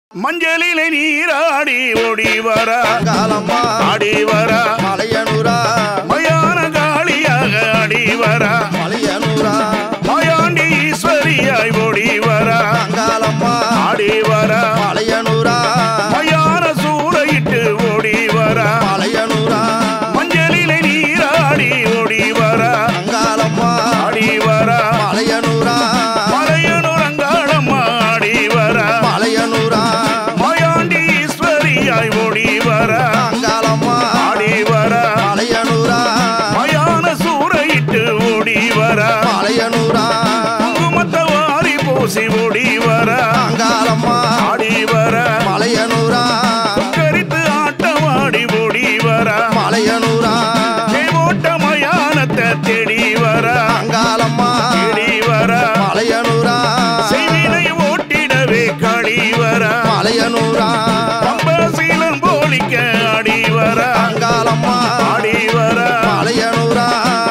மஞ்சளிலே நீராடி ஓடி வரா காலம்மா ஆடி வரா மலையனூரா மயான காளியாக ஆடி வரா மலையனூரா மாயாண்டி ஈஸ்வரியாய் ஓடி வரா காலம்மா ஆடி வரா மலையனூரா மயான சூறையிட்டு ஓடி வரா மலையனூரா மஞ்சளிலே நீராடி ஓடி வரா அங்காளம்மா ஆடி வரா மலையனூரா மலையனூர் அங்காளம்மா ஆடி வரா மலையனூரா மாயாண்டி ஈஸ்வரியாய் ஓடி வரா அங்காளம்மா ஆடி வரா மலையனூரா மயான சூறையிட்டு ஓடி வரா மலையனூரா குங்குமத்தை வாரி பூசி ஓடி வரா அங்காளம்மா ஆடி வரா மலையனூரா கரித்து ஆட்டமாடி ஓடி வரா மலையனூரா ஓட்ட மயானத்தை தேடி வரா அங்காளம்மா தேடி வரா மலையனூரா செய்வினை ஓட்டிடவே களி வரா மலையனூரா பம்பசீலன் போலிக்க ஆடி வரா அங்காளம்மா ஆடி வரா மலையனூரா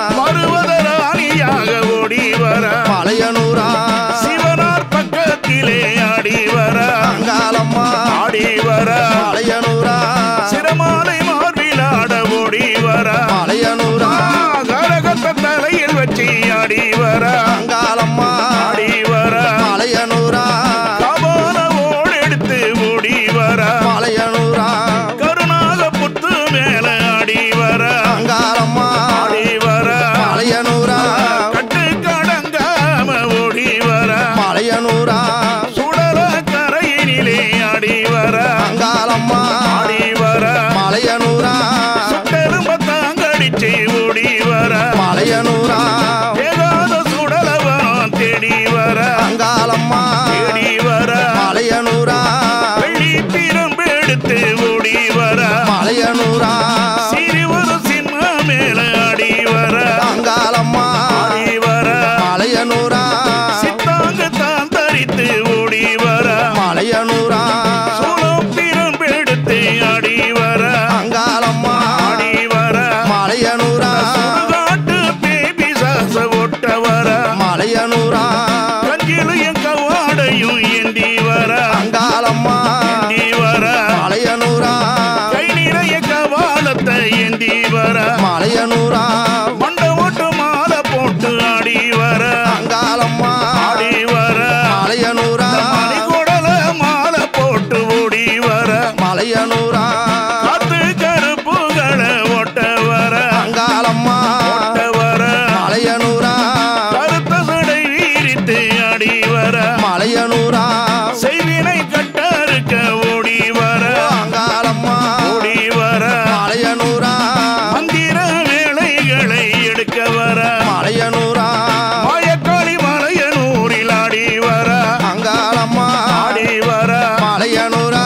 பருவதராணியாக ஓடி வரா மலையனூரா சிவனார் பக்கத்திலே ஆடி வரா அங்காளம்மா ஆடி வரா மலையனூரா சிரமாலை மார்பிலாட ஓடி வரா மலையனூரா கரகத்த தலையில் வச்சு ஆடி வரா அங்காளம்மா ஆடி வரா மலையனூரா கபால ஓடெடுத்து ஓடி வரா மலையனூரா கருணாக புத்து மேல ஆடி வரா அங்காளம்மா ஆடி வரா மலையனூரா கட்டு கடங்காம ஓடி வரா மலையனூரா சுடல கரையினிலே ஆடி வரா அங்காளம்மா ஆடி வரா மலையனூரா சுட்டெலும்ப தாங்கடிச்சு ஓடி வரா மலையனூரா ஏகாத சுடலவனம் தேடி வரா அங்காளம்மா தேடி வரா மலையனூரா வெள்ளி பிரம்பு எடுத்து ஓடி வரா மலையனூரா சிறுவரு சின்ன மேல ஆடி வரா அங்காளம்மா ஆடி வரா மலையனூரா சித்தாங்கு தான் தரித்து ஓடி வரா மலையனூரா சூளம் பிரம்பு எடுத்து ஆடி வரா அங்காளம்மா ஆடி வரா மலையனூரா சுடுகாட்டு பேபி சாச ஒட்ட வரா மலையனூரா கஞ்சிலையும் கவாடையும் ஏந்தி வரா அங்காளம்மா ஏந்தி வரா மலையனூரா கை நிறைய கவாலத்தை ஏந்தி வரா மலையனூரா மண்ட ஓட்டு மாலை போட்டு ஆடி வரா அங்காளம்மா ஆடி வரா மலையனூரா மணி குடல மாலை போட்டு ஓடி வரா மலையனூரா காத்து கருப்புகளை ஓட்ட வரா அங்காளம்மா ஓட்ட வரா மலையனூரா கருத்த சடை வீரித்து ஆடி வரா மலையனூரா செய்வினை கட்டறுக்க ஓடி வரா அங்காளம்மா ஓடி வரா மலையனூரா மந்திர வேலைகளை எடுக்க வரா மலையனூரா மாயக்காளி மலையனூரில் ஆடி வரா அங்காளம்மா ஆடி வரா மலையனூரா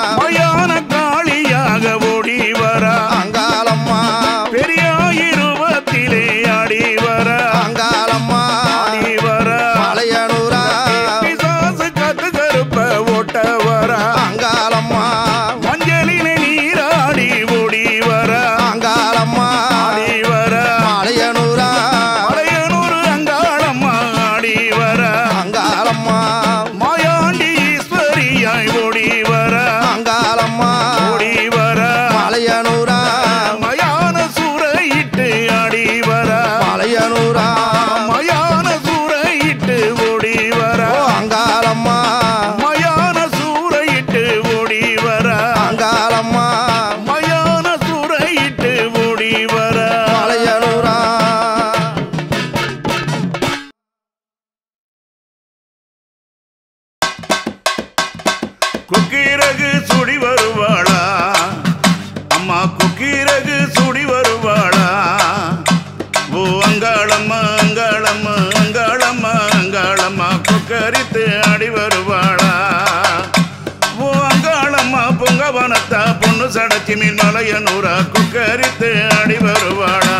மயான காளியாக ஓடி வரா அங்காளம்மா பெரியாயிருவத்திலே ஆடி வரா அங்காளம்மா ஆடி வரா மலையனூரா பிசாசு கத்து கருப்ப ஓட்ட வரா அங்காளம்மா மஞ்சளிலே நீராடி ஓடி வரா அங்காளம்மா ஆடி வரா மலையனூரா மலையனூர் அங்காளம்மா ஆடி வரா அங்காளம்மா மாயாண்டி ஈஸ்வரியாய் ஓடி வரா அங்காளம்மா ஓடி வரா மலையனூரா மயான சூறையிட்டு ஆடி வரா மலையனூரா மயான சூறையிட்டு ஓடி வரா ஓ அங்காளம்மா மயான சூறையிட்டு ஓடி வரா அங்காளம்மா மயான சூறையிட்டு ஓடி வரா மலையனூரா குக்கீரகு சுடி வருவாளா அம்மா குக்கீரகு சுடி வருவாளா ஓ அங்காளம்மா அங்காளம்மா அங்காளம்மா அங்காளம்மா குக்கரித்து அடி வருவாளா ஓ அங்காளம்மா பொங்கவனத்தா பொண்ணு சடச்சி மீன் மலையனூரா குக்கரித்து அடி வருவாளா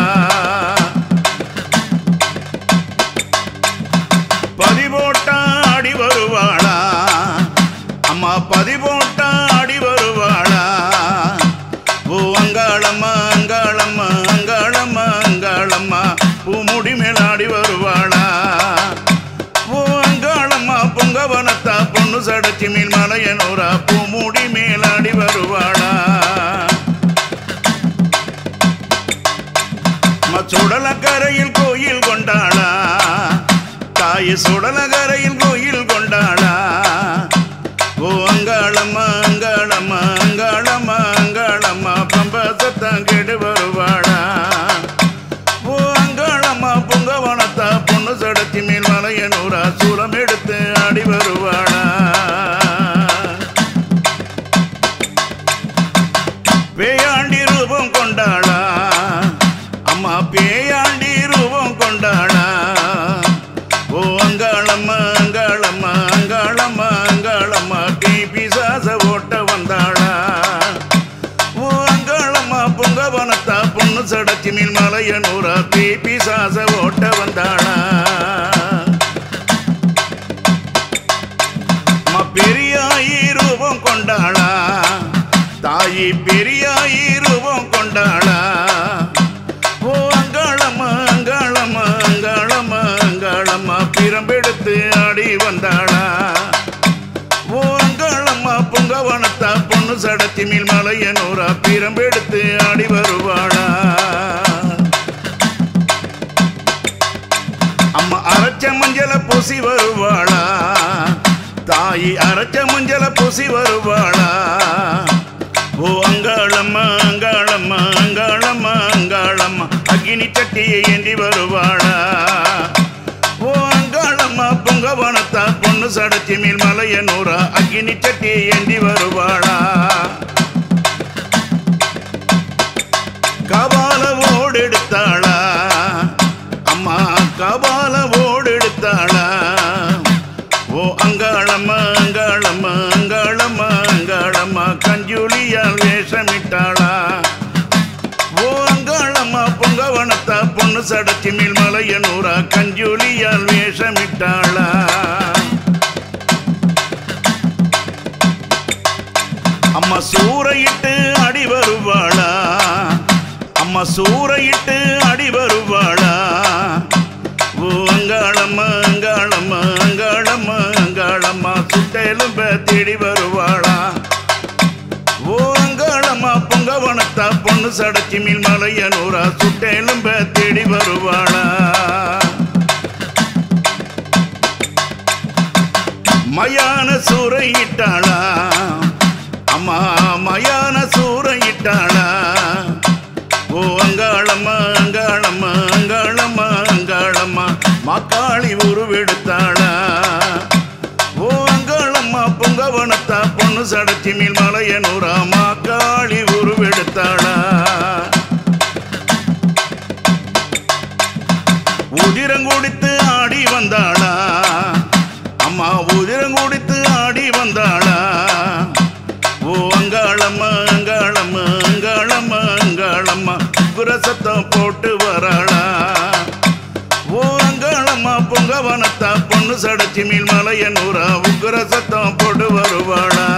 பதிபோட்டா அடி வருவாளா அம்மா பதிபோட்டா அடி வருவாளா ஓ அங்காளம்மா அங்காளம்மா அங்காளம்மா அங்காளம்மா பூமுடி மேலாடி வருவாளா ஓ அங்காளம்மா பொங்கவனத்தா பொண்ணு சடச்சி மீன் மலையனூரா பூ அங்காளம்மா அங்காளம்மா அங்காளம்மா அங்காளம்மா பம்ப சத்தம் கெடு வருவாளா ஓ அங்காளம்மா பொங்கவனத்தா பொண்ணு சடத்தி மேல் மலையனூரா சூலம் எடுத்து ஆடி வருவாளா பேயாண்டி ரூபம் கொண்டாளா அம்மா பேயாண்டி ரூபம் கொண்டாளா ஓ அங்காளம்மா அங்காளம்மா அங்காளம்மா அங்காளம்மா கை பிசாச ஓட்ட வந்தாளா ஓ அங்காளம்மா பொங்கவனத்தா பொண்ணு சடச்சி மேல் மலையனூரா கை பிசாச ஓட்ட வந்தாளா அம்மா பெரியாயி ரூபம் கொண்டாளா தாயி பெரியாயி ரூபம் கொண்டாளா ஓ அங்காளம்மா அங்காளம்மா அங்காளம்மா அங்காளம்மா பிரம்பெடுத்து ஆடி வந்தாளா ஓ அங்காளம்மா பொங்கவனத்தா பொண்ணு சடத்தி மேல் மலையனூரா பிரம்பெடுத்து ஆடி வருவாளா அம்மா அரைச்ச மஞ்சள பூசி வருவாளா தாயி அரைச்ச மஞ்சள பூசி வருவாளா ஓ அங்காளம்மா அங்காளம்மா அங்காளம்மா அங்காளம்மா அக்னி சட்டியை ஏந்தி வருவாளா ஓ அங்காளம்மா பொங்கவனத்தா பொண்ணு சடத்தி மேல் மலையனூரா அக்னி சட்டியை ஏந்தி வருவாளா கபால ஓடெடுத்தாளா அம்மா கபால ஓடெடுத்தாளா ஓ அங்காளம்மா அங்காளம்மா அங்காளம்மா அங்காளம்மா கஞ்சூலியால் வேஷமிட்டாளா ஓ அங்காளம்மா பொங்கவனத்தா பொண்ணு சடச்சி மேல் மலையனூரா கஞ்சூலியால் வேஷமிட்டாளா அம்மா சூறையிட்டு அடி வருவாளா அம்மா சூறையிட்டு அடி வருவாளா ஓ அங்காளம்மா அங்காளம்மா அங்காளம்மா அங்காளம்மா சுட்டெலும்ப தேடி வருவாளா ஓ அங்காளம்மா பொங்கவனத்தா பொண்ணு சடச்சி மீன் மலையனூரா சுட்டெலும்ப தேடி வருவாளா மயான சூறையிட்டாளா அம்மா மயான சூறையிட்டாளா ஓ அங்காளம்மா அங்காளம்மா அங்காளம்மா அங்காளம்மா மக்காளி உருவெடுத்தாளா ஓ அங்காளம்மா பொங்கவனத்தா பொண்ணு சடச்சி மேல் மலையனூரா மாக்காளி உருவெடுத்தாளா உதிரங்குடித்து ஆடி வந்தாளா அம்மா உதிரங்குடித்து ஆடி வந்தாளா ஓ அங்காளம்மா அங்காளம்மா அங்காளம்மா அங்காளம்மா குரசத்தம் போட்டு வராளா ஓ அங்காளம்மா பொங்கவனத்தா பொண்ணு சடச்சி மேல் மலையனூரா உக்குர சத்தம் போட்டு வருவாளா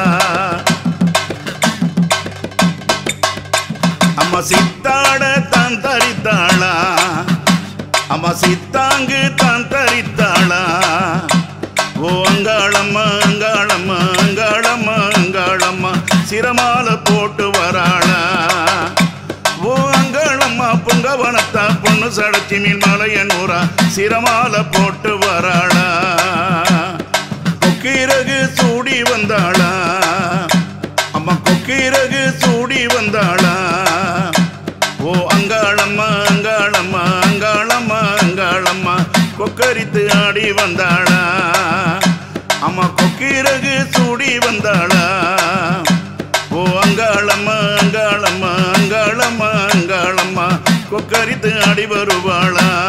அம்மா சித்தாட தான் தரித்தாளா அம்மா சித்தாங்கு தான் தரித்தாளா ஓ அங்காளம்மா அங்காளம்மா அங்காளம்மா அங்காளம்மா சிரமால போட்டு வராளா ஓ அங்காளம்மா பொங்கவனத்தா பொண்ணு சடச்சி மீன் மலையனூரா சிரமால போட்டு வராளா கொக்கீரகு சூடி வந்தாளா அம்மா கொக்கீரகு சூடி வந்தாளா ஓ அங்காளம்மா அங்காளம்மா அங்காளம்மா அங்காளம்மா கொக்கரித்து ஆடி வந்தாளா அம்மா கொக்கீரகு சூடி வந்தாளா ஓ அங்காளம்மா அங்காளம்மா அங்காளம்மா அங்காளம்மா கொக்கரித்து ஆடி வருவாளா